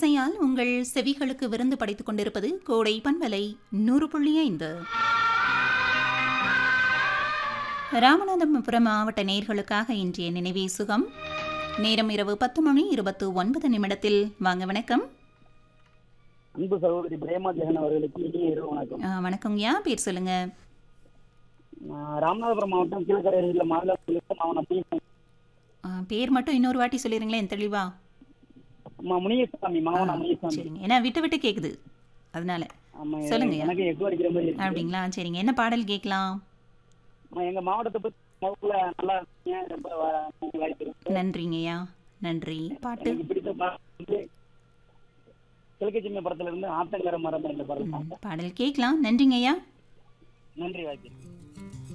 இசையால் உங்கள் செவிகளுக்கு விருந்து படைத்துக் கொண்டிருப்பது கோடை பண்பலை நூறு புள்ளி ஐந்து ராமநாதபுரம் மாவட்ட நேர்களுக்காக இன்றைய நினைவே சுகம் நேரம் இரவு பத்து மணி இருபத்து ஒன்பது நிமிடத்தில் வாங்க வணக்கம் அன்பு சகோதரி பிரேமா ஜெகன் அவர்களுக்கு இனிய இரவு வணக்கம் ஆ, வணக்கம்யா பேர் சொல்லுங்க நான் ராமநாதபுரம் மாவட்டம் கீழக்கரையில் மாநிலத்திலிருந்து மாவட்டம் முனியசாமி ஆ, பேர் மட்டும் இன்னொரு வாட்டி சொல்லிடுங்களேன் தெளிவா அம்மா முனியசாமி மாவன முனியசாமி சரிங்க ஏன்னா விட்டு விட்டு கேக்குது அதனால ஆமா சொல்லுங்க. எனக்கு எக்கு அடிக்கிற மாதிரி இருக்கு அப்படிங்களா சரிங்க என்ன பாடல் கேட்கலாம் அம்மா, எங்க மாவட்டத்தை பத்தி வகுப்புல நல்லா இருக்கீங்க. ரொம்ப வ- நன்றி வாய்ப்பு இருக்கு நன்றிங்கய்யா நன்றி பாட்டு எனக்கு பிடித்த பாடல் வந்து கிழக்கு சின்ன படத்துல இருந்து ஆத்தங்கர மரம் என்ற படம் ம், பாடல் கேட்கலாம் நன்றிங்கய்யா நன்றி வாய்ப்பு